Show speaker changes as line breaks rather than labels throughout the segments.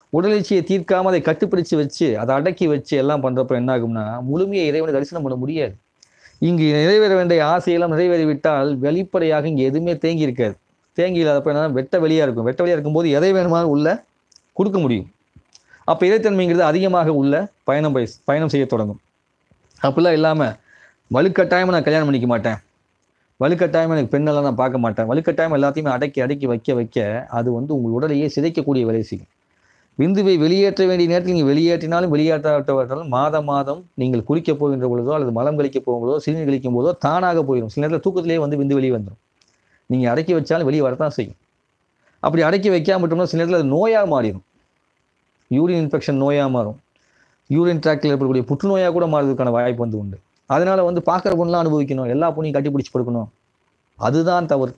உடலெச்சியை தீர்க்காம அதை கட்டுப்பிடிச்சு வச்சு அதை அடக்கி வச்சு எல்லாம் பண்றப்ப என்ன ஆகும்னா முழுமையை இறைவனை தரிசனம் பண்ண முடியாது இங்கு நிறைவேற வேண்டிய ஆசையெல்லாம் நிறைவேறிவிட்டால் வெளிப்படையாக இங்கே எதுவுமே தேங்கி இருக்காது தேங்கி இல்லாதப்ப என்ன வெட்ட வெளியா இருக்கும் வெட்ட வெளியா இருக்கும்போது எதை வேணுமானாலும் உள்ள கொடுக்க முடியும் அப்போ இறைத்தன்மைங்கிறது அதிகமாக உள்ள பயணம் பய பயணம் செய்ய தொடங்கும் அப்படிலாம் இல்லாமல் வலுக்கட்டாயமாக நான் கல்யாணம் பண்ணிக்க மாட்டேன் வலுக்கட்டாயமாக எனக்கு பெண்ணெல்லாம் நான் பார்க்க மாட்டேன் வலுக்கட்டாயம் எல்லாத்தையுமே அடக்கி அடக்கி வைக்க வைக்க அது வந்து உங்கள் உடலையே சிதைக்கக்கூடிய வேலை செய்யும் விந்துவை வெளியேற்ற வேண்டிய நேரத்தில் நீங்கள் வெளியேற்றினாலும் வெளியேற்றாவிட்டாலும் மாதம் மாதம் நீங்கள் குளிக்கப் போகின்ற பொழுதோ அல்லது மலம் கழிக்க போகும்போதோ சிறுநீர் கழிக்கும் போதோ தானாக போயிடும் சில நேரத்தில் தூக்கத்திலேயே வந்து விந்து வெளியே வந்துடும் நீங்கள் அடக்கி வச்சாலும் வெளியே வரத்தான் செய்யும் அப்படி அடக்கி வைக்காம விட்டோம்னா சில நேரத்தில் அது நோயாக மாறிடும் யூரின் இன்ஃபெக்ஷன் நோயாக மாறும் யூரின் ட்ராக்டில் ஏற்படக்கூடிய புற்றுநோயாக கூட மாறுறதுக்கான வாய்ப்பு வந்து உண்டு அதனால வந்து பார்க்குற பொண்ணெலாம் அனுபவிக்கணும் எல்லா பொண்ணையும் கட்டி பிடிச்சி கொடுக்கணும் அதுதான் தவறு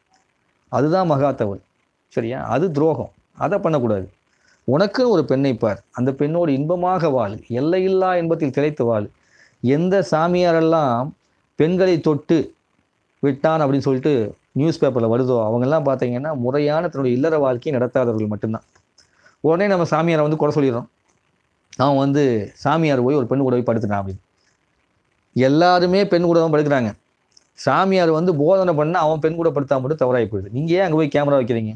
அதுதான் மகா தவறு சரியா அது துரோகம் அதை பண்ணக்கூடாது உனக்குன்னு ஒரு பெண்ணை பார் அந்த பெண்ணோடு இன்பமாக வாழ் எல்லையில்லா இன்பத்தில் திளைத்து வாழ் எந்த சாமியாரெல்லாம் பெண்களை தொட்டு விட்டான் அப்படின்னு சொல்லிட்டு நியூஸ் பேப்பரில் வருதோ அவங்கெல்லாம் பார்த்தீங்கன்னா முறையான தன்னுடைய இல்லற வாழ்க்கையை நடத்தாதவர்கள் மட்டும்தான் உடனே நம்ம சாமியாரை வந்து குறை சொல்லிடுறோம் அவன் வந்து சாமியார் போய் ஒரு பெண் கூட போய் படுத்துட்டான் அப்படின்னு எல்லாருமே பெண் கூட தான் படுக்கிறாங்க சாமியார் வந்து போதனை பண்ண அவன் பெண் கூட படுத்தா மட்டும் தவறாகி போயிடுது நீங்கள் ஏன் அங்கே போய் கேமரா வைக்கிறீங்க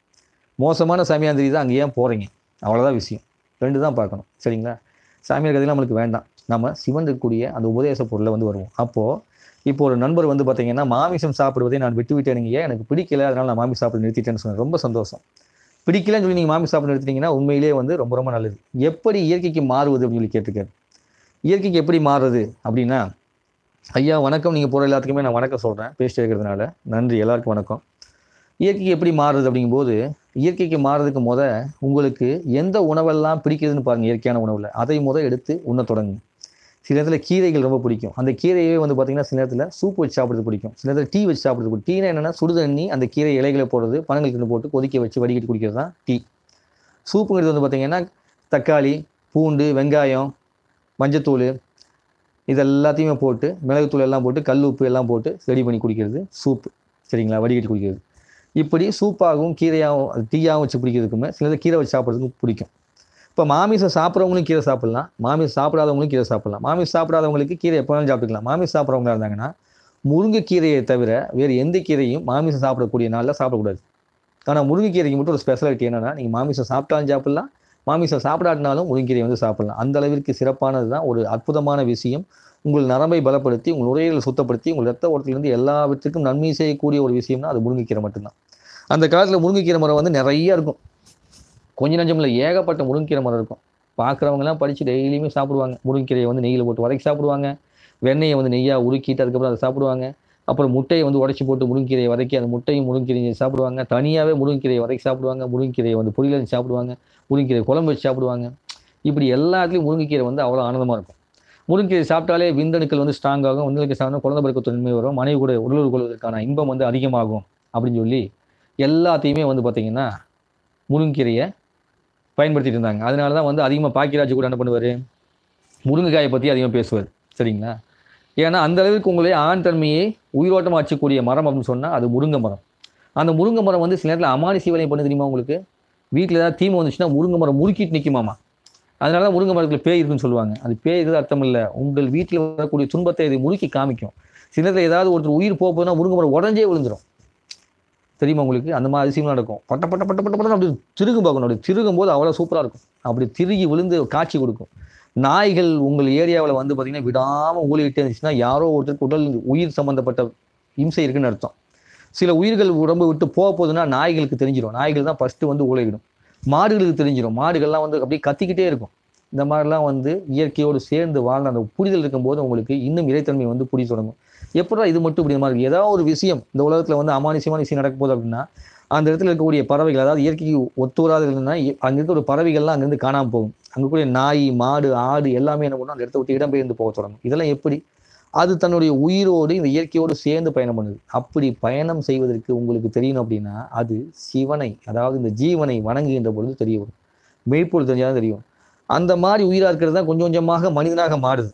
மோசமான சாமியார் தெரியுது அங்கே ஏன் போகிறீங்க அவ்வளோதான் விஷயம் ரெண்டு தான் பார்க்கணும் சரிங்களா சாமியார் கதையெல்லாம் நம்மளுக்கு வேண்டாம் நம்ம சிவன் இருக்கக்கூடிய அந்த உபதேச பொருளை வந்து வருவோம் அப்போது இப்போ ஒரு நண்பர் வந்து பார்த்தீங்கன்னா மாமிசம் சாப்பிடுவதை நான் விட்டு விட்டேனுங்க எனக்கு பிடிக்கல அதனால நான் மாமிசம் சாப்பிட நிறுத்திட்டேன்னு சொன்னேன் ரொம்ப சந்தோஷம் பிடிக்கலன்னு சொல்லி நீங்கள் மாமிசம் சாப்பிட நிறுத்திட்டீங்கன்னா உண்மையிலேயே வந்து ரொம்ப ரொம்ப நல்லது எப்படி இயற்கைக்கு மாறுவது அப்படின்னு சொல்லி கேட்டிருக்காரு இயற்கைக்கு எப்படி மாறுறது அப்படின்னா ஐயா வணக்கம் நீங்கள் போகிற எல்லாத்துக்குமே நான் வணக்கம் சொல்கிறேன் பேசிட்டு இருக்கிறதுனால நன்றி எல்லாருக்கும் வணக்கம் இயற்கைக்கு எப்படி மாறுறது அப்படிங்கும்போது இயற்கைக்கு மாறுறதுக்கு முத உங்களுக்கு எந்த உணவெல்லாம் பிடிக்குதுன்னு பாருங்கள் இயற்கையான உணவில் அதை முத எடுத்து உண்ண தொடங்குங்க சில நேரத்தில் கீரைகள் ரொம்ப பிடிக்கும் அந்த கீரையே வந்து பார்த்தீங்கன்னா சில நேரத்தில் சூப் வச்சு சாப்பிட்றது பிடிக்கும் சில நேரத்தில் டீ வச்சு சாப்பிட்றது பிடிக்கும் டீனா என்னென்னா சுடு தண்ணி அந்த கீரை இலைகளை போடுறது பனங்கல் போட்டு கொதிக்க வச்சு வடிகட்டி குடிக்கிறது தான் டீ சூப்புங்கிறது வந்து பார்த்தீங்கன்னா தக்காளி பூண்டு வெங்காயம் மஞ்சத்தூள் இது எல்லாத்தையுமே போட்டு மிளகுத்தூள் எல்லாம் போட்டு கல் உப்பு எல்லாம் போட்டு ரெடி பண்ணி குடிக்கிறது சூப்பு சரிங்களா வடிகட்டி குடிக்கிறது இப்படி சூப்பாகவும் கீரையாகவும் அது டீயாகவும் வச்சு குடிக்கிறதுக்குமே சிலது கீரை வச்சு சாப்பிட்றதுக்கு பிடிக்கும் இப்போ மாமிசம் சாப்பிட்றவங்களும் கீரை சாப்பிட்லாம் மாமிசம் சாப்பிடாதவங்களும் கீரை சாப்பிட்லாம் மாமிசம் சாப்பிடாதவங்களுக்கு கீரை எப்போ வேணாலும் சாப்பிட்டுக்கலாம் மாமிசம் சாப்பிட்றவங்களா இருந்தாங்கன்னா முருங்கைக்கீரையை தவிர வேறு எந்த கீரையும் மாமிசம் சாப்பிடக்கூடிய நாளில் சாப்பிடக்கூடாது ஆனால் முருங்கைக்கீரைக்கு மட்டும் ஒரு ஸ்பெஷாலிட்டி என்னென்னா நீங்கள் மாமிசம் சாப்பிட்டாலும் சாப்பிட்லாம் மாமிசம் சாப்பிடாட்டினாலும் முருங்கைக்கீரை வந்து சாப்பிடலாம் அந்த அளவிற்கு சிறப்பானது தான் ஒரு அற்புதமான விஷயம் உங்கள் நரம்பை பலப்படுத்தி உங்கள் நுரையீரலை சுத்தப்படுத்தி உங்கள் ரத்த ஓட்டத்திலிருந்து எல்லாவற்றுக்கும் நன்மை செய்யக்கூடிய ஒரு விஷயம்னா அது முருங்கைக்கீரை மட்டும்தான் அந்த காலத்தில் முருங்கைக்கீரை மரம் வந்து நிறைய இருக்கும் கொஞ்ச நஞ்சம் இல்லை ஏகப்பட்ட முருங்கைக்கீரை மரம் இருக்கும் பார்க்குறவங்கலாம் படித்து டெய்லியுமே சாப்பிடுவாங்க முருங்கைக்கீரையை வந்து நெய்யில் போட்டு வதக்கி சாப்பிடுவாங்க வெண்ணெயை வந்து நெய்யாக உருக்கிட்டு அதுக்கப்புறம் அதை சாப்பிடுவாங்க அப்புறம் முட்டையை வந்து உடச்சி போட்டு முருங்கீரையை வதக்கி அந்த முட்டையும் முருங்கீரையை சாப்பிடுவாங்க தனியாகவே முருங்கீரையை வதக்கி சாப்பிடுவாங்க முருங்கீரையை வந்து பொரியல் வச்சு சாப்பிடுவாங்க முருங்கீரை குழம்பு வச்சு சாப்பிடுவாங்க இப்படி எல்லாத்துலேயும் முருங்கைக்கீரை வந்து அவ்வளோ ஆனந்தமாக இருக்கும் முருங்கீரை சாப்பிட்டாலே விந்தணுக்கள் வந்து ஸ்ட்ராங் ஆகும் விந்தணுக்கள் சாப்பிட்டா குழந்தை பிறக்க தன்மை வரும் மனைவி கூட உடலுறவு கொள்வதற்கான இன்பம் வந்து அதிகமாகும் அப்படின்னு சொல்லி எல்லாத்தையுமே வந்து பார்த்திங்கன்னா முருங்கீரையை பயன்படுத்திட்டு இருந்தாங்க அதனால தான் வந்து அதிகமாக பாக்கியராஜ் கூட என்ன பண்ணுவார் முருங்கைக்காயை பற்றி அதிகமாக பேசுவார் சரிங்களா ஏன்னா அந்த அளவுக்கு உங்களுடைய ஆண் தன்மையை உயிரோட்டமாக வச்சக்கூடிய மரம் அப்படின்னு சொன்னால் அது முருங்கை மரம் அந்த முருங்கை மரம் வந்து சில நேரத்தில் அமானுஷ வேலையை பண்ண தெரியுமா உங்களுக்கு வீட்டில் ஏதாவது தீமை வந்துச்சுன்னா முருங்கை மரம் முறுக்கிட்டு நிற்குமாமா அதனால தான் முருங்கை மரத்தில் பேய் இருக்குன்னு சொல்லுவாங்க அது பேய் இருக்குது அர்த்தம் இல்லை உங்கள் வீட்டில் வரக்கூடிய துன்பத்தை இது முறுக்கி காமிக்கும் சில நேரத்தில் ஏதாவது ஒருத்தர் உயிர் போக போதுன்னா முருங்கை மரம் உடஞ்சே விழுந்துடும் தெரியுமா உங்களுக்கு அந்த மாதிரி அதிசயம்லாம் நடக்கும் பட்ட பட்ட பட்ட பட்ட பட்ட அப்படி திருகும் பார்க்கணும் அப்படி திருகும் போது அவ்வளோ சூப்பராக இருக்கும் அப்படி திருகி விழுந்து காட்சி கொடுக்கும் நாய்கள் உங்கள் ஏரியாவில் வந்து பார்த்தீங்கன்னா விடாமல் ஊழிட்டு இருந்துச்சுன்னா யாரோ ஒருத்தருக்கு உடல் உயிர் சம்மந்தப்பட்ட இம்சை இருக்குன்னு அர்த்தம் சில உயிர்கள் உடம்பு விட்டு போக போகுதுன்னா நாய்களுக்கு தெரிஞ்சிடும் நாய்கள் தான் ஃபஸ்ட்டு வந்து ஊழையிடும் மாடுகளுக்கு தெரிஞ்சிடும் மாடுகள்லாம் வந்து அப்படியே கத்திக்கிட்டே இருக்கும் இந்த மாதிரிலாம் வந்து இயற்கையோடு சேர்ந்து வாழ்ந்த அந்த புரிதல் இருக்கும்போது உங்களுக்கு இன்னும் இறைத்தன்மை வந்து புரிய தொடங்கும் எப்படா இது மட்டும் இப்படி மாதிரி இருக்கு? ஏதாவது ஒரு விஷயம் இந்த உலகத்தில் வந்து அமானுஷமான விஷயம் நடக்க போகுது அப்படின்னா அந்த இடத்துல இருக்கக்கூடிய பறவைகள் அதாவது இயற்கைக்கு ஒத்து வராது இருந்ததுன்னா அங்கே இருக்க ஒரு பறவைகள்லாம் அங்கேருந்து காணாமல் போகும் அங்கே கூடிய நாய் மாடு ஆடு எல்லாமே என்ன பண்ணும் அந்த இடத்த விட்டு இடம்பெயர்ந்து போக தொடங்கும் இதெல்லாம் எப்படி அது தன்னுடைய உயிரோடு இந்த இயற்கையோடு சேர்ந்து பயணம் பண்ணுது அப்படி பயணம் செய்வதற்கு உங்களுக்கு தெரியணும் அப்படின்னா அது சிவனை அதாவது இந்த ஜீவனை வணங்குகின்ற பொழுது தெரிய வரும் மெய்ப்பொருள் தெரிஞ்சாதான் தெரியும் அந்த மாதிரி உயிராக இருக்கிறது தான் கொஞ்சம் கொஞ்சமாக மனிதனாக மாறுது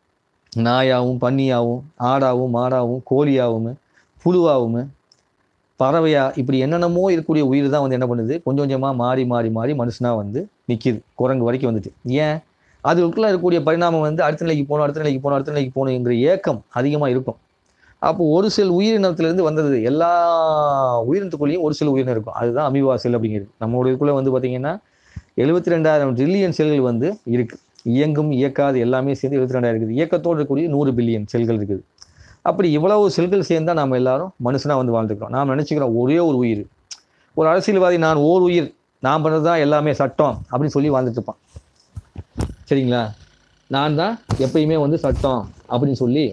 நாயாகவும் பன்னியாகவும் ஆடாவும் மாடாவும் கோழியாகவும் புழுவாகவும் பறவையா இப்படி என்னென்னமோ இருக்கக்கூடிய உயிர் தான் வந்து என்ன பண்ணுது கொஞ்சம் கொஞ்சமாக மாறி மாறி மாறி மனுஷனா வந்து நிற்கிது குரங்கு வரைக்கும் வந்துட்டு ஏன் அதுக்குள்ள இருக்கக்கூடிய பரிணாமம் வந்து அடுத்த நிலைக்கு போகணும் அடுத்த நிலைக்கு போகணும் அடுத்த நிலைக்கு போகணுங்கிற ஏக்கம் அதிகமாக இருக்கும் அப்போ ஒரு சில உயிரினத்திலிருந்து வந்தது எல்லா உயிரினத்துக்குள்ளேயும் ஒரு சில உயிரினம் இருக்கும் அதுதான் அமிவா செல் அப்படிங்கிறது நம்மளுடைய இதுக்குள்ள வந்து பார்த்தீங்கன்னா எழுபத்தி ரெண்டாயிரம் ட்ரில்லியன் செல்கள் வந்து இருக்கு இயங்கும் இயக்காது எல்லாமே சேர்ந்து எழுபத்தி ரெண்டாயிரம் இருக்குது இயக்கத்தோடு இருக்கக்கூடிய நூறு பில்லியன் செல்கள் இருக்குது அப்படி இவ்வளவு செல்கள் சேர்ந்தா நாம எல்லாரும் மனுஷனா வந்து வாழ்ந்துக்கிறோம் நாம் நினைச்சுக்கிறோம் ஒரே ஒரு உயிர் ஒரு அரசியல்வாதி நான் ஓர் உயிர் நான் பண்ணது தான் எல்லாமே சட்டம் அப்படின்னு சொல்லி வாழ்ந்துட்டு இருப்பான் சரிங்களா நான் தான் எப்பயுமே வந்து சட்டம் அப்படின்னு சொல்லி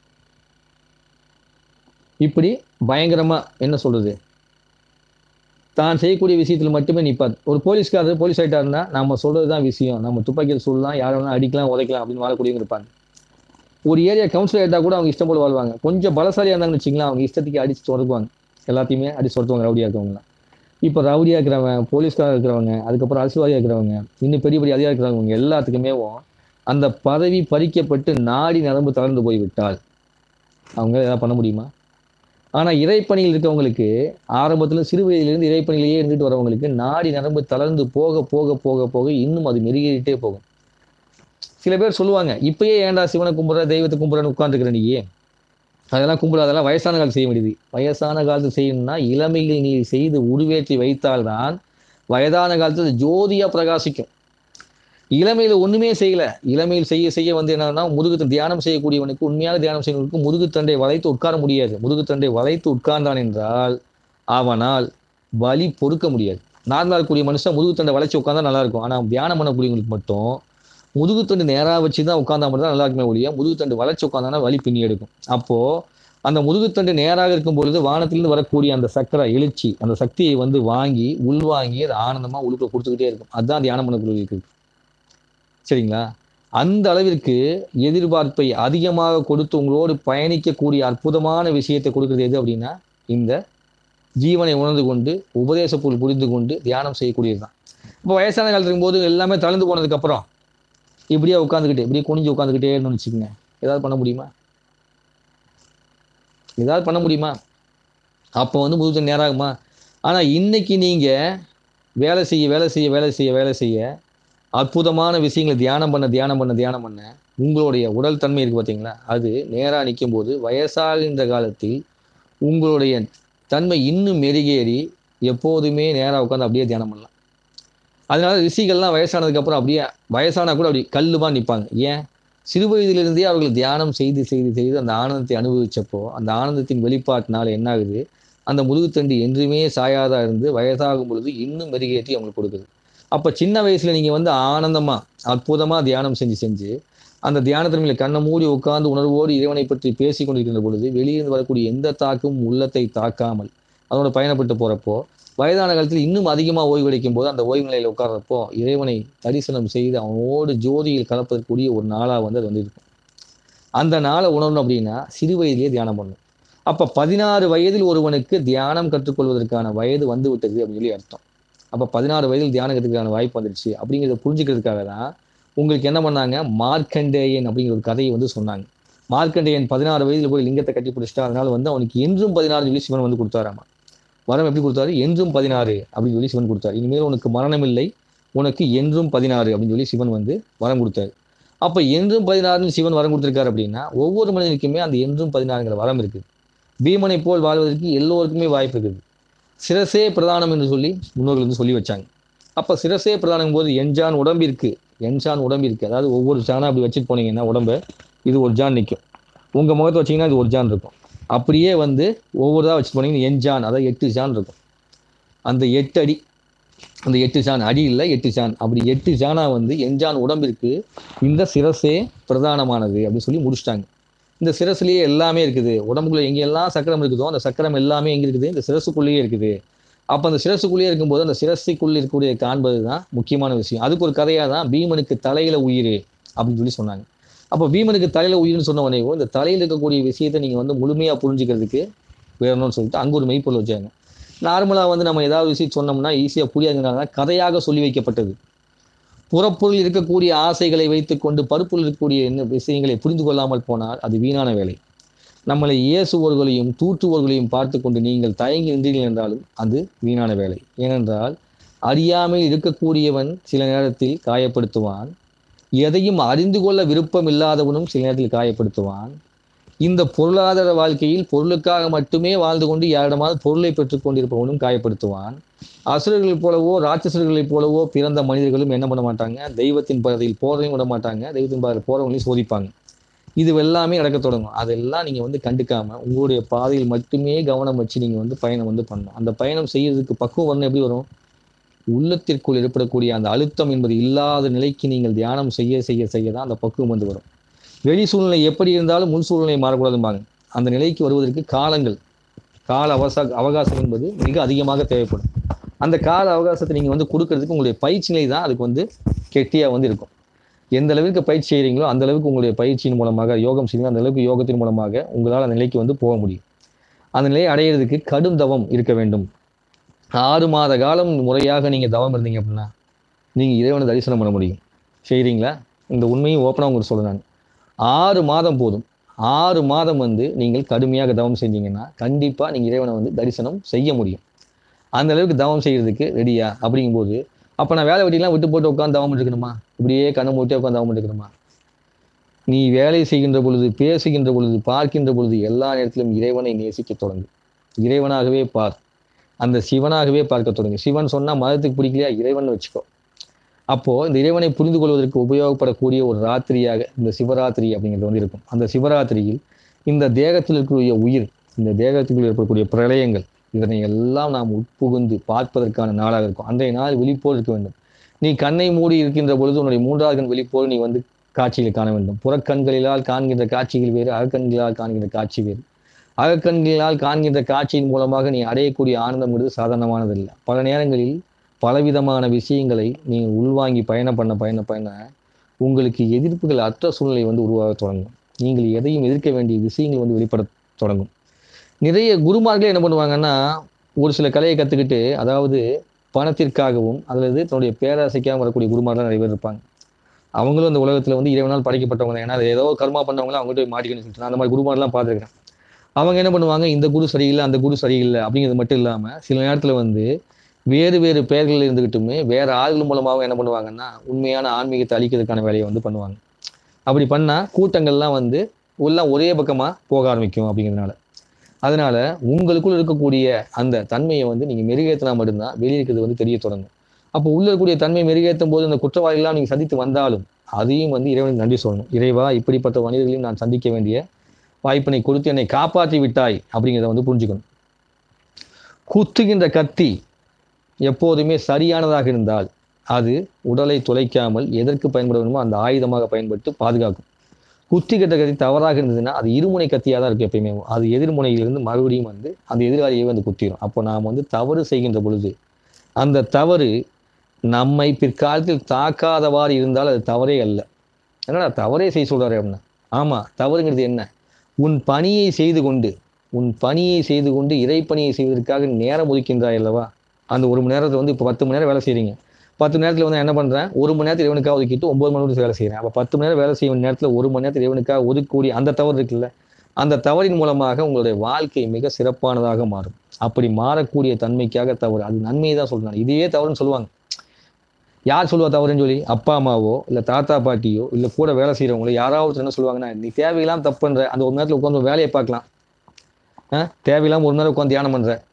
இப்படி பயங்கரமா என்ன சொல்றது தான் செய்யக்கூடிய விஷயத்துல மட்டுமே நிற்பார் ஒரு போலீஸ்காரர் போலீஸ் ஆகிட்டாருன்னா நம்ம சொல்றது தான் விஷயம் நம்ம துப்பாக்கியில் சொல்லலாம் யாரை வேணா அடிக்கலாம் உதைக்கலாம் அப்படின்னு வாழக்கூடியவங்க இருப்பாங்க ஒரு ஏரியா கவுன்சிலர் ஆகிட்டா கூட அவங்க இஷ்டம் போல வாழ்வாங்க கொஞ்சம் பலசாலியாக இருந்தாங்கன்னு வச்சுங்களேன் அவங்க இஷ்டத்துக்கு அடிச்சு தொடக்குவாங்க எல்லாத்தையுமே அடிச்சு தொடத்துவாங்க ரவுடியாக இருக்கவங்களாம் இப்போ ரவுடியாக இருக்கிறவங்க போலீஸ்காரர் இருக்கிறவங்க அதுக்கப்புறம் அரசியல்வாதியாக இருக்கிறவங்க இன்னும் பெரிய பெரிய அதிகாரம் இருக்கிறவங்க எல்லாத்துக்குமே அந்த பதவி பறிக்கப்பட்டு நாடி நரம்பு தளர்ந்து போய்விட்டால் அவங்க எதாவது பண்ண முடியுமா ஆனால் இறைப்பணியில் இருக்கவங்களுக்கு ஆரம்பத்தில் சிறு வயதிலிருந்து இறைப்பணியிலேயே இருந்துட்டு வரவங்களுக்கு நாடி நரம்பு தளர்ந்து போக போக போக போக இன்னும் அது மெருகேறிட்டே போகும் சில பேர் சொல்லுவாங்க இப்பயே ஏன்டா சிவனை கும்பிட்ற தெய்வத்தை கும்பிட்றன்னு உட்காந்துருக்கிற நீ அதெல்லாம் கும்பிட அதெல்லாம் வயசான காலத்து செய்ய வேண்டியது வயசான காலத்து செய்யணும்னா இளமையில் நீ செய்து உருவேற்றி வைத்தால்தான் வயதான காலத்துல ஜோதியா பிரகாசிக்கும் இளமையில ஒண்ணுமே செய்யல இளமையில் செய்ய செய்ய வந்து என்னன்னா முதுகு தியானம் செய்யக்கூடியவனுக்கு உண்மையாக தியானம் செய்யறவனுக்கு முதுகுத்தண்டை வளைத்து உட்கார முடியாது முதுகுத்தண்டை வளைத்து உட்கார்ந்தான் என்றால் அவனால் வலி பொறுக்க முடியாது நார்மலா இருக்கக்கூடிய மனுஷன் முதுகுத்தண்டை வளைச்சு உட்கார்ந்தா நல்லா இருக்கும் ஆனா தியானம் பண்ணக்கூடியவங்களுக்கு மட்டும் முதுகுத்தண்டு நேரா வச்சு தான் உட்காந்தா மட்டும் தான் நல்லா இருக்குமே ஒழிய முதுகுத்தண்டு வளைச்சு உட்காந்தானா வலி பின்னி எடுக்கும் அப்போ அந்த முதுகுத்தண்டு நேராக இருக்கும் பொழுது வானத்திலிருந்து வரக்கூடிய அந்த சக்கரை எழுச்சி அந்த சக்தியை வந்து வாங்கி உள்வாங்கி அது ஆனந்தமா உழுக்க கொடுத்துக்கிட்டே இருக்கும் அதுதான் தியானம் பண்ணக்கூடியவர்களுக்கு இருக்கு சரிங்களா அந்த அளவிற்கு எதிர்பார்ப்பை அதிகமாக கொடுத்து உங்களோடு பயணிக்கக்கூடிய அற்புதமான விஷயத்தை கொடுக்கிறது எது அப்படின்னா இந்த ஜீவனை உணர்ந்து கொண்டு உபதேச பொருள் புரிந்து கொண்டு தியானம் செய்யக்கூடியது தான் இப்போ வயசான காலத்துல இருக்கும்போது எல்லாமே தளர்ந்து போனதுக்கு அப்புறம் இப்படியே உட்காந்துக்கிட்டு இப்படியே குனிஞ்சு உட்காந்துக்கிட்டே இருந்தோம்னு வச்சுக்கோங்க ஏதாவது பண்ண முடியுமா ஏதாவது பண்ண முடியுமா அப்போ வந்து முதுகு நேராகுமா ஆனால் இன்னைக்கு நீங்க வேலை செய்ய வேலை செய்ய வேலை செய்ய வேலை செய்ய அற்புதமான விஷயங்களை தியானம் பண்ண தியானம் பண்ண தியானம் பண்ண உங்களுடைய உடல் தன்மை இருக்கு பார்த்தீங்களா அது நேராக நிற்கும் போது வயசாகின்ற காலத்தில் உங்களுடைய தன்மை இன்னும் மெருகேறி எப்போதுமே நேராக உட்காந்து அப்படியே தியானம் பண்ணலாம் அதனால ரிஷிகள்லாம் வயசானதுக்கு அப்புறம் அப்படியே வயசானா கூட அப்படி கல்லுமா நிற்பாங்க ஏன் சிறு வயதிலிருந்தே அவர்கள் தியானம் செய்து செய்து செய்து அந்த ஆனந்தத்தை அனுபவிச்சப்போ அந்த ஆனந்தத்தின் வெளிப்பாட்டினால என்ன ஆகுது அந்த முதுகுத்தண்டு என்றுமே சாயாதா இருந்து வயதாகும் பொழுது இன்னும் மெருகேற்றி அவங்களுக்கு கொடுக்குது அப்போ சின்ன வயசுல நீங்க வந்து ஆனந்தமா அற்புதமா தியானம் செஞ்சு செஞ்சு அந்த தியானத்தின் மேல கண்ணை மூடி உட்கார்ந்து உணர்வோடு இறைவனை பற்றி பேசி கொண்டிருக்கின்ற பொழுது வெளியிருந்து வரக்கூடிய எந்த தாக்கும் உள்ளத்தை தாக்காமல் அதோட பயணப்பட்டு போறப்போ வயதான காலத்தில் இன்னும் அதிகமாக ஓய்வெடுக்கும் போது அந்த ஓய்வு நிலையில் உட்கார்றப்போ இறைவனை தரிசனம் செய்து அவனோடு ஜோதியில் கலப்பதற்குரிய ஒரு நாளாக வந்து அது வந்து இருக்கும் அந்த நாளை உணரணும் அப்படின்னா சிறு வயதிலேயே தியானம் பண்ணணும் அப்போ பதினாறு வயதில் ஒருவனுக்கு தியானம் கற்றுக்கொள்வதற்கான வயது வந்து விட்டது அப்படின்னு சொல்லி அர்த்தம் அப்போ பதினாறு வயதில் தியானம் கற்றுக்கிறதுக்கான வாய்ப்பு வந்துருச்சு அப்படிங்கிறத புரிஞ்சுக்கிறதுக்காக தான் உங்களுக்கு என்ன பண்ணாங்க மார்க்கண்டேயன் அப்படிங்கிற ஒரு கதையை வந்து சொன்னாங்க மார்க்கண்டேயன் பதினாறு வயதில் போய் லிங்கத்தை கட்டி பிடிச்சிட்டா அதனால வந்து அவனுக்கு என்றும் பதினாறு சொல்லி சிவன் வந்து கொடுத்தாராமா வரம் எப்படி கொடுத்தாரு என்றும் பதினாறு அப்படின்னு சொல்லி சிவன் கொடுத்தாரு இனிமேல் உனக்கு மரணம் இல்லை உனக்கு என்றும் பதினாறு அப்படின்னு சொல்லி சிவன் வந்து வரம் கொடுத்தாரு அப்ப என்றும் பதினாறுன்னு சிவன் வரம் கொடுத்திருக்காரு அப்படின்னா ஒவ்வொரு மனிதனுக்குமே அந்த என்றும் பதினாறுங்கிற வரம் இருக்குது பீமனை போல் வாழ்வதற்கு எல்லோருக்குமே வாய்ப்பு இருக்குது சிரசே பிரதானம் என்று சொல்லி முன்னோர்கள் வந்து சொல்லி வச்சாங்க அப்ப சிரசே பிரதானம் போது என்ஜான் உடம்பிற்கு என்ஜான் உடம்பிற்கு அதாவது ஒவ்வொரு ஜானா அப்படி வச்சுட்டு போனீங்கன்னா உடம்ப இது ஒரு ஜான் நிற்கும் உங்க முகத்தை வச்சீங்கன்னா இது ஒரு ஜான் இருக்கும் அப்படியே வந்து ஒவ்வொருதா வச்சு போனீங்கன்னா என்ஜான் அதாவது எட்டு ஜான் இருக்கும் அந்த எட்டு அடி அந்த எட்டு ஜான் அடி இல்லை எட்டு ஜான் அப்படி எட்டு ஜானா வந்து என்ஜான் உடம்பிற்கு இந்த சிரசே பிரதானமானது அப்படின்னு சொல்லி முடிச்சிட்டாங்க இந்த சிரசுலேயே எல்லாமே இருக்குது உடம்புக்குள்ள எங்கெல்லாம் சக்கரம் இருக்குதோ அந்த சக்கரம் எல்லாமே எங்க இருக்குது இந்த சிரசுக்குள்ளேயே இருக்குது அப்போ அந்த சிரசுக்குள்ளேயே இருக்கும்போது அந்த சிரசுக்குள்ள இருக்கக்கூடிய காண்பது தான் முக்கியமான விஷயம் அதுக்கு ஒரு கதையாக தான் பீமனுக்கு தலையில உயிர் அப்படின்னு சொல்லி சொன்னாங்க அப்போ பீமனுக்கு தலையில உயிர்னு சொன்ன உடனே இந்த தலையில் இருக்கக்கூடிய விஷயத்தை நீங்க வந்து முழுமையா புரிஞ்சுக்கிறதுக்கு வேணும்னு சொல்லிட்டு அங்க ஒரு மெய்ப்பொருள் வச்சாங்க நார்மலா வந்து நம்ம ஏதாவது விஷயம் சொன்னோம்னா ஈஸியா புரியாதுனால கதையாக சொல்லி வைக்கப்பட்டது புறப்பொருள் இருக்கக்கூடிய ஆசைகளை வைத்துக்கொண்டு பருப்புள் இருக்கக்கூடிய என்ன விஷயங்களை புரிந்து கொள்ளாமல் போனால் அது வீணான வேலை நம்மளை இயேசுவோர்களையும் தூற்றுவோர்களையும் பார்த்து கொண்டு நீங்கள் தயங்கி நின்றீர்கள் என்றாலும் அது வீணான வேலை ஏனென்றால் அறியாமல் இருக்கக்கூடியவன் சில நேரத்தில் காயப்படுத்துவான் எதையும் அறிந்து கொள்ள விருப்பம் இல்லாதவனும் சில நேரத்தில் காயப்படுத்துவான் இந்த பொருளாதார வாழ்க்கையில் பொருளுக்காக மட்டுமே வாழ்ந்து கொண்டு யாரிடமாவது பொருளை பெற்றுக் கொண்டிருப்பவனும் காயப்படுத்துவான் அசுரர்களைப் போலவோ ராட்சசர்களைப் போலவோ பிறந்த மனிதர்களும் என்ன பண்ண மாட்டாங்க தெய்வத்தின் பாதையில் போறதையும் விட மாட்டாங்க தெய்வத்தின் பாதையில் போறவங்களையும் சோதிப்பாங்க இது எல்லாமே நடக்க தொடங்கும் அதெல்லாம் நீங்க வந்து கண்டுக்காம உங்களுடைய பாதையில் மட்டுமே கவனம் வச்சு நீங்க வந்து பயணம் வந்து பண்ணணும் அந்த பயணம் செய்யறதுக்கு பக்குவம் வரணும் எப்படி வரும் உள்ளத்திற்குள் ஏற்படக்கூடிய அந்த அழுத்தம் என்பது இல்லாத நிலைக்கு நீங்கள் தியானம் செய்ய செய்ய செய்ய தான் அந்த பக்குவம் வந்து வரும் வெளி சூழ்நிலை எப்படி இருந்தாலும் முன் சூழ்நிலை மாறக்கூடாதும்பாங்க அந்த நிலைக்கு வருவதற்கு காலங்கள் கால அவசா அவகாசம் என்பது மிக அதிகமாக தேவைப்படும் அந்த கால அவகாசத்தை நீங்கள் வந்து கொடுக்கறதுக்கு உங்களுடைய பயிற்சி நிலை தான் அதுக்கு வந்து கெட்டியாக வந்து இருக்கும் எந்த அளவுக்கு பயிற்சி செய்கிறீங்களோ அந்த அளவுக்கு உங்களுடைய பயிற்சியின் மூலமாக யோகம் செய்யுங்க அந்த அளவுக்கு யோகத்தின் மூலமாக உங்களால் அந்த நிலைக்கு வந்து போக முடியும் அந்த நிலையை அடையிறதுக்கு கடும் தவம் இருக்க வேண்டும் ஆறு மாத காலம் முறையாக நீங்கள் தவம் இருந்தீங்க அப்படின்னா நீங்கள் இறைவனை தரிசனம் பண்ண முடியும் செய்கிறீங்களா இந்த உண்மையும் ஓப்பனாக உங்களுக்கு சொல்ல நான் ஆறு மாதம் போதும் ஆறு மாதம் வந்து நீங்கள் கடுமையாக தவம் செஞ்சீங்கன்னா கண்டிப்பாக நீங்கள் இறைவனை வந்து தரிசனம் செய்ய முடியும் அந்த அளவுக்கு தவம் செய்யறதுக்கு ரெடியா அப்படிங்கும்போது அப்போ நான் வேலை வெட்டிலாம் விட்டு போட்டு உட்காந்து தவம் இருக்கணுமா இப்படியே கண்ணை மூட்டே உட்காந்து தவம் இருக்கணுமா நீ வேலை செய்கின்ற பொழுது பேசுகின்ற பொழுது பார்க்கின்ற பொழுது எல்லா நேரத்திலும் இறைவனை நேசிக்க தொடங்கு இறைவனாகவே பார் அந்த சிவனாகவே பார்க்க தொடங்கு சிவன் சொன்னா மதத்துக்கு பிடிக்கலையா இறைவன் வச்சுக்கோ அப்போ இந்த இறைவனை புரிந்து கொள்வதற்கு உபயோகப்படக்கூடிய ஒரு ராத்திரியாக இந்த சிவராத்திரி அப்படிங்கிறது வந்து இருக்கும் அந்த சிவராத்திரியில் இந்த தேகத்தில் இருக்கக்கூடிய உயிர் இந்த தேகத்துக்குள் ஏற்படக்கூடிய பிரளயங்கள் இதனை எல்லாம் நாம் உட்புகுந்து பார்ப்பதற்கான நாளாக இருக்கும் அன்றைய நாள் விழிப்போடு இருக்க வேண்டும் நீ கண்ணை மூடி இருக்கின்ற பொழுது உன்னுடைய மூன்றாவது கண் விழிப்போடு நீ வந்து காட்சிகளை காண வேண்டும் புறக்கண்களிலால் காண்கின்ற காட்சிகள் வேறு அகக்கண்களால் காண்கின்ற காட்சி வேறு அகக்கண்களால் காண்கின்ற காட்சியின் மூலமாக நீ அடையக்கூடிய ஆனந்தம் என்பது சாதாரணமானதில்லை பல நேரங்களில் பலவிதமான விஷயங்களை நீங்கள் உள்வாங்கி பயணம் பண்ண பயண பயண உங்களுக்கு எதிர்ப்புகள் அற்ற சூழ்நிலை வந்து உருவாக தொடங்கும் நீங்கள் எதையும் எதிர்க்க வேண்டிய விஷயங்கள் வந்து வெளிப்பட தொடங்கும் நிறைய குருமார்களே என்ன பண்ணுவாங்கன்னா ஒரு சில கலையை கற்றுக்கிட்டு அதாவது பணத்திற்காகவும் அல்லது தன்னுடைய பேராசைக்காகவும் வரக்கூடிய குருமார்கள் நிறைய பேர் இருப்பாங்க அவங்களும் இந்த உலகத்தில் வந்து இறைவனால் படைக்கப்பட்டவங்க தான் ஏன்னா அது ஏதோ கர்மா பண்ணவங்களும் அவங்ககிட்ட போய் மாட்டிக்கணும்னு சொல்லிட்டு நான் அந்த மாதிரி குருமாரெலாம் பார்த்துருக்கேன் அவங்க என்ன பண்ணுவாங்க இந்த குரு சரியில்லை அந்த குரு சரியில்லை அப்படிங்கிறது மட்டும் இல்லாமல் சில நேரத்தில் வந்து வேறு வேறு பெயர்கள் இருந்துக்கிட்டுமே வேற ஆள்கள் மூலமாக என்ன பண்ணுவாங்கன்னா உண்மையான ஆன்மீகத்தை அழிக்கிறதுக்கான வேலையை வந்து பண்ணுவாங்க அப்படி பண்ணால் கூட்டங்கள்லாம் வந்து எல்லாம் ஒரே பக்கமாக போக ஆரம்பிக்கும் அப்படிங்கிறதுனால அதனால உங்களுக்குள் இருக்கக்கூடிய அந்த தன்மையை வந்து நீங்கள் மெருகேற்றினா மட்டும்தான் வெளியே இருக்கிறது வந்து தெரிய தொடங்கும் அப்போ உள்ள இருக்கக்கூடிய தன்மை மெருகேற்றும் போது அந்த குற்றவாளிகளாம் நீங்கள் சந்தித்து வந்தாலும் அதையும் வந்து இறைவனுக்கு நன்றி சொல்லணும் இறைவா இப்படிப்பட்ட மனிதர்களையும் நான் சந்திக்க வேண்டிய வாய்ப்பினை கொடுத்து என்னை காப்பாற்றி விட்டாய் அப்படிங்கிறத வந்து புரிஞ்சுக்கணும் குத்துகின்ற கத்தி எப்போதுமே சரியானதாக இருந்தால் அது உடலை துளைக்காமல் எதற்கு பயன்பட வேண்டுமோ அந்த ஆயுதமாக பயன்பட்டு பாதுகாக்கும் குத்தி கட்ட கத்தி தவறாக இருந்ததுன்னா அது இருமுனை கத்தியாக தான் இருக்கும் எப்பயுமே அது எதிர்முனையிலிருந்து மறுபடியும் வந்து அந்த எதிராளியை வந்து குத்திடும் அப்போ நாம் வந்து தவறு செய்கின்ற பொழுது அந்த தவறு நம்மை பிற்காலத்தில் தாக்காதவாறு இருந்தால் அது தவறே அல்ல என்னடா தவறே செய்ய சொல்றாரு அப்படின்னா ஆமாம் தவறுங்கிறது என்ன உன் பணியை செய்து கொண்டு உன் பணியை செய்து கொண்டு இறைப்பணியை செய்வதற்காக நேரம் ஒதுக்கின்றாய் அல்லவா அந்த ஒரு மணி நேரத்தில் வந்து இப்போ பத்து மணி நேரம் வேலை செய்கிறீங்க பத்து மணி நேரத்தில் வந்து என்ன பண்ணுறேன் ஒரு மணி நேரத்தில் இவனுக்காக ஒதுக்கிட்டு ஒன்பது மணி நேரத்தில் வேலை செய்கிறேன் அப்போ பத்து மணி நேரம் வேலை செய்யும் நேரத்தில் ஒரு மணி நேரத்தில் இவனுக்காக ஒதுக்கக்கூடிய அந்த தவறு இருக்குல்ல அந்த தவறின் மூலமாக உங்களுடைய வாழ்க்கை மிக சிறப்பானதாக மாறும் அப்படி மாறக்கூடிய தன்மைக்காக தவறு அது நன்மையை தான் சொல்றாங்க இதையே தவறுன்னு சொல்லுவாங்க யார் சொல்லுவா தவறுன்னு சொல்லி அப்பா அம்மாவோ இல்லை தாத்தா பாட்டியோ இல்லை கூட வேலை செய்கிறவங்களோ யாராவது என்ன சொல்லுவாங்கன்னா நீ தேவையில்லாம தப்பு பண்ற அந்த ஒரு நேரத்தில் உட்காந்து வேலையை பார்க்கலாம் ஆ தேவையில்லாம ஒரு நேரம் உட்காந்து தியானம் பண்ற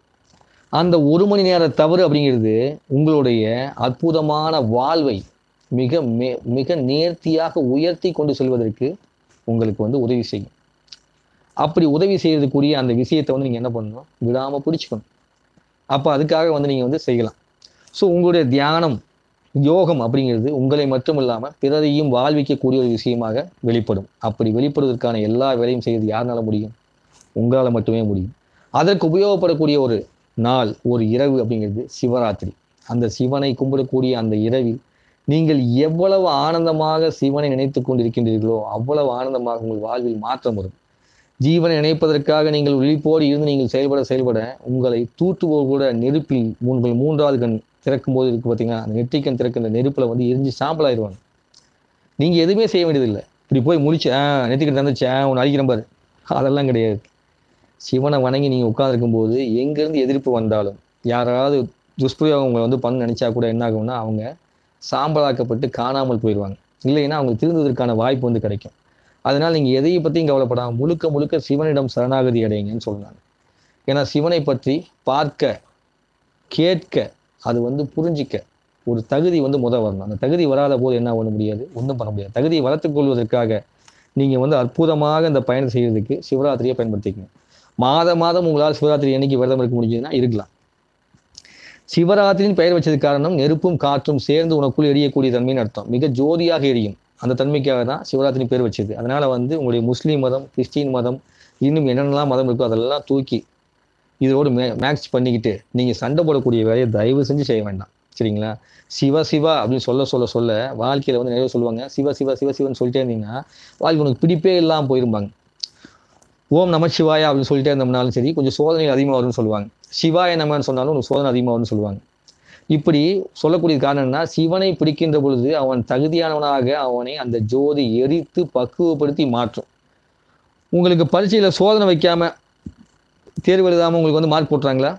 அந்த ஒரு மணி நேர தவறு அப்படிங்கிறது உங்களுடைய அற்புதமான வாழ்வை மிக மே மிக நேர்த்தியாக உயர்த்தி கொண்டு செல்வதற்கு உங்களுக்கு வந்து உதவி செய்யும் அப்படி உதவி செய்யறதுக்குரிய அந்த விஷயத்தை வந்து நீங்கள் என்ன பண்ணணும் விடாமல் பிடிச்சிக்கணும் அப்போ அதுக்காக வந்து நீங்கள் வந்து செய்யலாம் ஸோ உங்களுடைய தியானம் யோகம் அப்படிங்கிறது உங்களை மட்டும் இல்லாமல் பிறரையும் வாழ்விக்கக்கூடிய ஒரு விஷயமாக வெளிப்படும் அப்படி வெளிப்படுவதற்கான எல்லா வேலையும் செய்வது யாருனால முடியும் உங்களால் மட்டுமே முடியும் அதற்கு உபயோகப்படக்கூடிய ஒரு நாள் ஒரு இரவு அப்படிங்கிறது சிவராத்திரி அந்த சிவனை கும்பிடக்கூடிய அந்த இரவில் நீங்கள் எவ்வளவு ஆனந்தமாக சிவனை நினைத்து கொண்டிருக்கின்றீர்களோ அவ்வளவு ஆனந்தமாக உங்கள் வாழ்வில் மாற்றம் வரும் ஜீவனை நினைப்பதற்காக நீங்கள் விழிப்போடு இருந்து நீங்கள் செயல்பட செயல்பட உங்களை தூற்றுவோர் கூட நெருப்பில் உங்கள் மூன்றாவது கண் திறக்கும் போது இருக்கு பார்த்தீங்கன்னா அந்த நெற்றிக்கண் திறக்கின்ற நெருப்பில் வந்து எரிஞ்சு சாம்பல் ஆயிடுவாங்க நீங்கள் எதுவுமே செய்ய வேண்டியதில்லை இப்படி போய் முடிச்சு ஆ நெற்றிக்கண் தந்துச்சு ஆ உன்னை அழிக்கிறேன் பாரு அதெல்லாம் கிடையாது சிவனை வணங்கி நீங்கள் உட்கார்ந்திருக்கும் போது எங்கேருந்து எதிர்ப்பு வந்தாலும் யாராவது துஷ்பிரயோகம் உங்களை வந்து பண்ண நினச்சா கூட என்ன ஆகும்னா அவங்க சாம்பலாக்கப்பட்டு காணாமல் போயிடுவாங்க இல்லைன்னா அவங்க திருந்துவதற்கான வாய்ப்பு வந்து கிடைக்கும் அதனால் நீங்கள் எதையை பற்றியும் கவலைப்படாம முழுக்க முழுக்க சிவனிடம் சரணாகதி அடையுங்கன்னு சொல்றாங்க ஏன்னா சிவனை பற்றி பார்க்க கேட்க அது வந்து புரிஞ்சிக்க ஒரு தகுதி வந்து முத வரணும் அந்த தகுதி வராத போது என்ன பண்ண முடியாது ஒன்றும் பண்ண முடியாது தகுதியை வளர்த்துக் கொள்வதற்காக நீங்கள் வந்து அற்புதமாக இந்த பயணம் செய்யறதுக்கு சிவராத்திரியை பயன்படுத்திக்கணும் மாத மாதம் உங்களால் சிவராத்திரி என்னைக்கு விரதம் இருக்க முடிஞ்சதுன்னா இருக்கலாம் சிவராத்திரியின் பெயர் வச்சதுக்கு காரணம் நெருப்பும் காற்றும் சேர்ந்து உனக்குள் எரியக்கூடிய தன்மைன்னு அர்த்தம் மிக ஜோதியாக எரியும் அந்த தன்மைக்காக தான் சிவராத்திரி பேர் வச்சது அதனால வந்து உங்களுடைய முஸ்லீம் மதம் கிறிஸ்டின் மதம் இன்னும் என்னென்னலாம் மதம் இருக்கோ அதெல்லாம் தூக்கி இதோடு மே மேட்ச் பண்ணிக்கிட்டு நீங்கள் சண்டை போடக்கூடிய வேலையை தயவு செஞ்சு செய்ய வேண்டாம் சரிங்களா சிவ சிவா அப்படின்னு சொல்ல சொல்ல சொல்ல வாழ்க்கையில் வந்து நிறைய சொல்லுவாங்க சிவ சிவ சிவ சிவன்னு சொல்லிட்டே இருந்தீங்கன்னா வாழ்க்கை உனக்கு பிடிப்பே இல்லாமல் போயிருப்பாங்க ஓம் நமச்சிவாயா அப்படின்னு சொல்லிட்டே இருந்தோம்னாலும் சரி கொஞ்சம் சோதனை அதிகமாக வரும்னு சொல்லுவாங்க சிவாய நமன்னு சொன்னாலும் உனக்கு சோதனை அதிகமாக வரும்னு சொல்லுவாங்க இப்படி சொல்லக்கூடிய காரணம் என்ன சிவனை பிடிக்கின்ற பொழுது அவன் தகுதியானவனாக அவனை அந்த ஜோதி எரித்து பக்குவப்படுத்தி மாற்றும் உங்களுக்கு பரீட்சையில் சோதனை வைக்காம தேர்வு எழுதாமல் உங்களுக்கு வந்து மார்க் போட்டுறாங்களா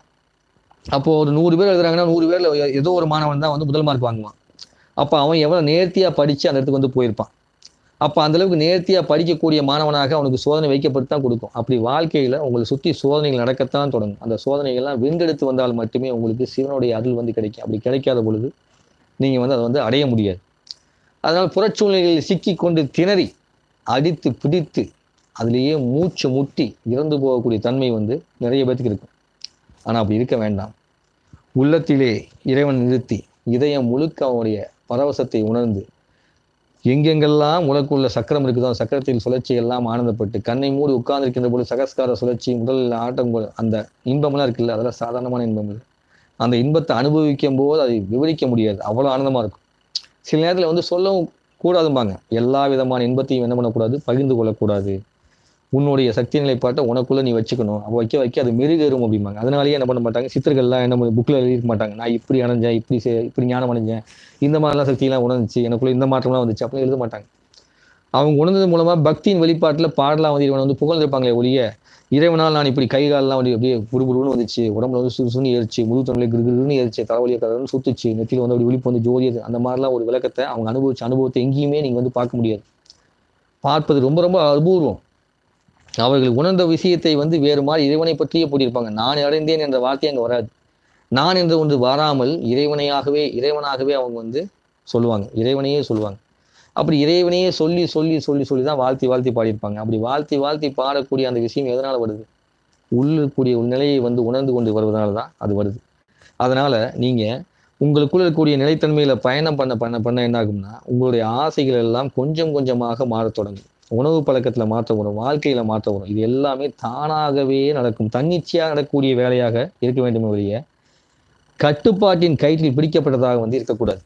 அப்போ ஒரு நூறு பேர் எழுதுறாங்கன்னா நூறு பேர்ல ஏதோ ஒரு மாணவன் தான் வந்து முதல் மார்க் வாங்குவான் அப்போ அவன் எவ்வளோ நேர்த்தியாக படித்து அந்த இடத்துக்கு வந்து போயிருப்பான் அப்போ அந்த அளவுக்கு நேர்த்தியாக படிக்கக்கூடிய மாணவனாக அவனுக்கு சோதனை வைக்கப்பட்டு தான் கொடுக்கும் அப்படி வாழ்க்கையில் உங்களை சுற்றி சோதனைகள் நடக்கத்தான் தொடங்கும் அந்த சோதனைகள்லாம் வெண்டெடுத்து வந்தால் மட்டுமே உங்களுக்கு சிவனுடைய அருள் வந்து கிடைக்கும் அப்படி கிடைக்காத பொழுது நீங்கள் வந்து அதை வந்து அடைய முடியாது அதனால் புறச்சூழ்நிலைகளில் சிக்கி கொண்டு திணறி அடித்து பிடித்து அதிலேயே மூச்சு முட்டி இறந்து போகக்கூடிய தன்மை வந்து நிறைய பேத்துக்கு இருக்கும் ஆனால் அப்படி இருக்க வேண்டாம் உள்ளத்திலே இறைவன் நிறுத்தி இதயம் முழுக்க அவனுடைய பரவசத்தை உணர்ந்து எங்கெங்கெல்லாம் உனக்குள்ள சக்கரம் இருக்குதோ அந்த சக்கரத்தில் சுழற்சி எல்லாம் ஆனந்தப்பட்டு கண்ணை மூடி உட்கார்ந்திருக்கின்ற பொழுது சகஸ்கார சுழற்சி உடலில் ஆட்டம் போல அந்த இன்பம்லாம் இருக்குல்ல அதெல்லாம் சாதாரணமான இன்பம் இல்லை அந்த இன்பத்தை அனுபவிக்கும் போது அதை விவரிக்க முடியாது அவ்வளோ ஆனந்தமா இருக்கும் சில நேரத்தில் வந்து சொல்லவும் கூடாதும்பாங்க எல்லா விதமான இன்பத்தையும் என்ன பண்ணக்கூடாது பகிர்ந்து கொள்ளக்கூடாது உன்னுடைய சக்தி நிலைப்பாட்டை உனக்குள்ள நீ வச்சுக்கணும் அப்போ வைக்க வைக்க அது மெருகேறும் அப்படிம்பாங்க அதனாலேயே என்ன பண்ண மாட்டாங்க சித்தர்கள்லாம் என்ன புக்கில் எழுதிருக்க மாட்டாங்க நான் இப்படி அடைஞ்சேன் இப்படி செ- இப்படி ஞானம் அடைஞ்சேன் இந்த மாதிரிலாம் சக்தியெல்லாம் உணர்ந்துச்சு எனக்குள்ள இந்த மாற்றம்லாம் வந்துச்சு அப்படின்னு எழுத மாட்டாங்க அவங்க உணர்ந்தது மூலமா பக்தியின் வெளிப்பாட்டில் பாடலாம் வந்து இவனை வந்து புகழ்ந்திருப்பாங்களே ஒழிய இறைவனால் நான் இப்படி கை காலெல்லாம் வந்து அப்படியே புடுபுடுன்னு வந்துச்சு உடம்புல வந்து சுறுசுன்னு ஏறிச்சு முழு தொழிலை கிருகிருன்னு ஏறிச்சு தலைவலியை கலர்னு சுத்துச்சு நெத்தியில் வந்து அப்படி விழிப்பு வந்து ஜோதியது அந்த மாதிரிலாம் ஒரு விளக்கத்தை அவங்க அனுபவிச்ச அனுபவத்தை எங்கேயுமே நீங்க வந்து பார்க்க முடியாது பார்ப்பது ரொம்ப ரொம்ப அபூர்வம் அவர்கள் உணர்ந்த விஷயத்தை வந்து வேறு மாதிரி இறைவனை பற்றியே போட்டிருப்பாங்க நான் அடைந்தேன் என்ற வார்த்தை அங்கே வராது நான் என்று ஒன்று வராமல் இறைவனையாகவே இறைவனாகவே அவங்க வந்து சொல்லுவாங்க இறைவனையே சொல்லுவாங்க அப்படி இறைவனையே சொல்லி சொல்லி சொல்லி சொல்லி தான் வாழ்த்தி வாழ்த்தி பாடியிருப்பாங்க அப்படி வாழ்த்தி வாழ்த்தி பாடக்கூடிய அந்த விஷயம் எதனால வருது உள்ளக்கூடிய ஒரு நிலையை வந்து உணர்ந்து கொண்டு வருவதனால தான் அது வருது அதனால நீங்க உங்களுக்குள்ள இருக்கக்கூடிய நிலைத்தன்மையில பயணம் பண்ண பண்ண பண்ண என்ன ஆகும்னா உங்களுடைய ஆசைகள் எல்லாம் கொஞ்சம் கொஞ்சமாக மாறத் தொடங்கும் உணவு பழக்கத்துல மாற்றம் வரும் வாழ்க்கையில மாற்றம் வரும் இது எல்லாமே தானாகவே நடக்கும் தன்னிச்சையாக நடக்கக்கூடிய வேலையாக இருக்க வேண்டுமே ஒழிய கட்டுப்பாட்டின் கயிற்றில் பிடிக்கப்பட்டதாக வந்து இருக்கக்கூடாது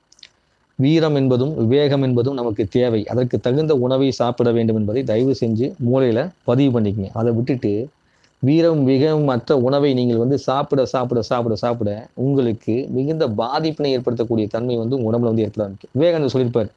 வீரம் என்பதும் விவேகம் என்பதும் நமக்கு தேவை அதற்கு தகுந்த உணவை சாப்பிட வேண்டும் என்பதை தயவு செஞ்சு மூளையில பதிவு பண்ணிக்கங்க அதை விட்டுட்டு வீரம் விகம் மற்ற உணவை நீங்கள் வந்து சாப்பிட சாப்பிட சாப்பிட சாப்பிட உங்களுக்கு மிகுந்த பாதிப்பினை ஏற்படுத்தக்கூடிய தன்மை வந்து உங்க உடம்புல வந்து ஏற்பட ஆரம்பிக்கும் விவேகானந்தர் சொல்லியிருப்பார்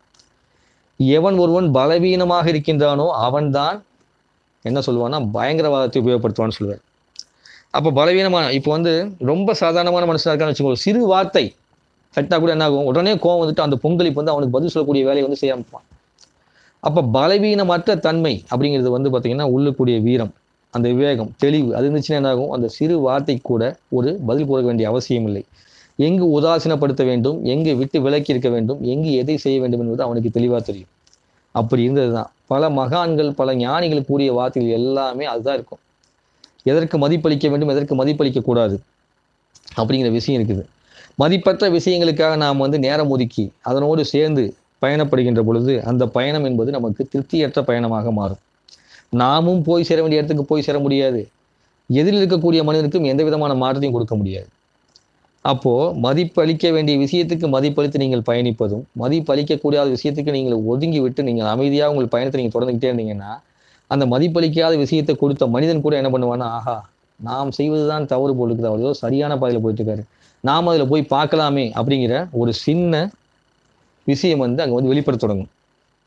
எவன் ஒருவன் பலவீனமாக இருக்கின்றானோ அவன்தான் என்ன சொல்லுவான்னா பயங்கரவாதத்தை உபயோகப்படுத்துவான்னு சொல்லுவார் அப்போ பலவீனமான இப்போ வந்து ரொம்ப சாதாரணமான மனுஷனா இருக்கான்னு வச்சுக்கோ சிறு வார்த்தை சட்டா கூட என்ன ஆகும் உடனே கோவம் வந்துட்டு அந்த பொங்கலிப்பு வந்து அவனுக்கு பதில் சொல்லக்கூடிய வேலையை வந்து செய்ய ஆரம்பிப்பான் அப்போ பலவீனமற்ற தன்மை அப்படிங்கிறது வந்து பார்த்தீங்கன்னா உள்ளுக்கூடிய வீரம் அந்த விவேகம் தெளிவு அது இருந்துச்சுன்னா என்ன ஆகும் அந்த சிறு வார்த்தை கூட ஒரு பதில் கூற வேண்டிய அவசியம் இல்லை எங்கு உதாசீனப்படுத்த வேண்டும் எங்கு விட்டு விலக்கி இருக்க வேண்டும் எங்கு எதை செய்ய வேண்டும் என்பது அவனுக்கு தெளிவாக தெரியும் அப்படி இருந்ததுதான் பல மகான்கள் பல ஞானிகள் கூறிய வார்த்தைகள் எல்லாமே அதுதான் இருக்கும் எதற்கு மதிப்பளிக்க வேண்டும் எதற்கு மதிப்பளிக்க கூடாது அப்படிங்கிற விஷயம் இருக்குது மதிப்பற்ற விஷயங்களுக்காக நாம் வந்து நேரம் ஒதுக்கி அதனோடு சேர்ந்து பயணப்படுகின்ற பொழுது அந்த பயணம் என்பது நமக்கு திருப்தியற்ற பயணமாக மாறும் நாமும் போய் சேர வேண்டிய இடத்துக்கு போய் சேர முடியாது எதிரில் இருக்கக்கூடிய மனிதனுக்கும் எந்த விதமான மாற்றத்தையும் கொடுக்க முடியாது அப்போ மதிப்பளிக்க வேண்டிய விஷயத்துக்கு மதிப்பளித்து நீங்கள் பயணிப்பதும் மதிப்பளிக்கக்கூடாத விஷயத்துக்கு நீங்கள் ஒதுங்கி விட்டு நீங்கள் அமைதியாக உங்கள் பயணத்தை நீங்கள் தொடர்ந்துக்கிட்டே இருந்தீங்கன்னா அந்த மதிப்பளிக்காத விஷயத்தை கொடுத்த மனிதன் கூட என்ன பண்ணுவான்னா ஆஹா நாம் செய்வதுதான் தவறு போல் இருக்குது அவர் ஏதோ சரியான பாதையில் போயிட்டு இருக்காரு நாம் அதில் போய் பார்க்கலாமே அப்படிங்கிற ஒரு சின்ன விஷயம் வந்து அங்கே வந்து வெளிப்பட தொடங்கும்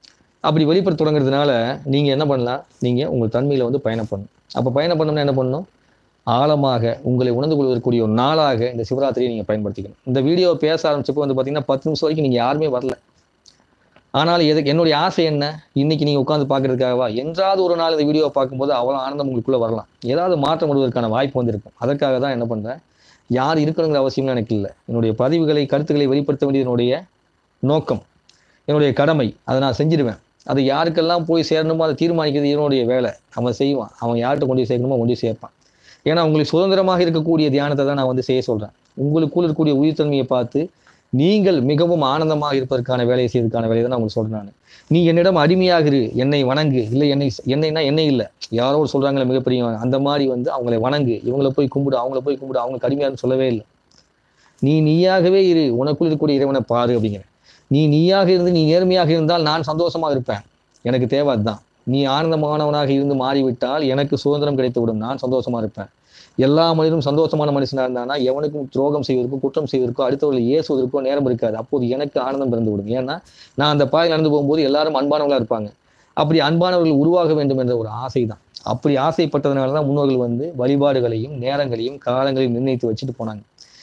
அப்படி வெளிப்பட தொடங்குறதுனால நீங்கள் என்ன பண்ணலாம் நீங்கள் உங்கள் தன்மையில் வந்து பயணம் பண்ணணும் அப்போ பயணம் பண்ணணும்னா என்ன பண்ணணும் ஆழமாக உங்களை உணர்ந்து கொள்வதற்குரிய ஒரு நாளாக இந்த சிவராத்திரியை நீங்கள் பயன்படுத்திக்கணும் இந்த வீடியோ பேச ஆரம்பிச்சப்போ வந்து பார்த்தீங்கன்னா பத்து நிமிஷம் வரைக்கும் நீங்கள் யாருமே வரல ஆனால் எதுக்கு என்னுடைய ஆசை என்ன இன்னைக்கு நீங்கள் உட்காந்து பார்க்கறதுக்காகவா என்றாவது ஒரு நாள் இந்த வீடியோவை பார்க்கும்போது அவ்வளோ ஆனந்தம் உங்களுக்குள்ளே வரலாம் ஏதாவது மாற்றம் வருவதற்கான வாய்ப்பு வந்திருக்கும் அதற்காக தான் என்ன பண்ணுறேன் யார் இருக்கணுங்கிற அவசியம் எனக்கு இல்லை என்னுடைய பதிவுகளை கருத்துக்களை வெளிப்படுத்த வேண்டியது என்னுடைய நோக்கம் என்னுடைய கடமை அதை நான் செஞ்சிடுவேன் அது யாருக்கெல்லாம் போய் சேரணுமோ அதை தீர்மானிக்கிறது என்னுடைய வேலை அவன் செய்வான் அவன் யார்கிட்ட கொண்டு போய் சேர்க்கணுமோ கொண்டு போய் சேர்ப்பான் ஏன்னா உங்களுக்கு சுதந்திரமாக இருக்கக்கூடிய தியானத்தை தான் நான் வந்து செய்ய சொல்கிறேன் உங்களுக்குள் இருக்கக்கூடிய உயிர்த்தன்மையை பார்த்து நீங்கள் மிகவும் ஆனந்தமாக இருப்பதற்கான வேலையை செய்வதற்கான வேலையை தான் நான் உங்களுக்கு சொல்கிறேன் நான் நீ என்னிடம் அடிமையாக இரு என்னை வணங்கு இல்லை என்னை என்னைனா என்னை இல்லை யாரோ ஒரு சொல்கிறாங்களே மிகப்பெரிய அந்த மாதிரி வந்து அவங்களை வணங்கு இவங்களை போய் கும்பிடு அவங்கள போய் கும்பிடு அவங்க கடுமையான்னு சொல்லவே இல்லை நீ நீயாகவே இரு உனக்குள் இருக்கக்கூடிய இறைவனை பாரு அப்படிங்கிற நீ நீயாக இருந்து நீ நேர்மையாக இருந்தால் நான் சந்தோஷமாக இருப்பேன் எனக்கு தேவை அதுதான் நீ ஆனந்தமானவனாக இருந்து மாறிவிட்டால் எனக்கு சுதந்திரம் கிடைத்து விடும் நான் சந்தோஷமா இருப்பேன் எல்லா மனிதனும் சந்தோஷமான மனுஷனா இருந்தானா எவனுக்கும் துரோகம் செய்வதற்கோ குற்றம் செய்வதற்கோ அடுத்தவர்களை ஏசுவதற்கோ நேரம் இருக்காது அப்போது எனக்கு ஆனந்தம் பிறந்து விடும் ஏன்னா நான் அந்த பாதையில் நடந்து போகும்போது எல்லாரும் அன்பானவங்களா இருப்பாங்க அப்படி அன்பானவர்கள் உருவாக வேண்டும் என்ற ஒரு ஆசை தான் அப்படி ஆசைப்பட்டதுனால தான் முன்னோர்கள் வந்து வழிபாடுகளையும் நேரங்களையும் காலங்களையும் நிர்ணயித்து வச்சுட்டு போனாங்க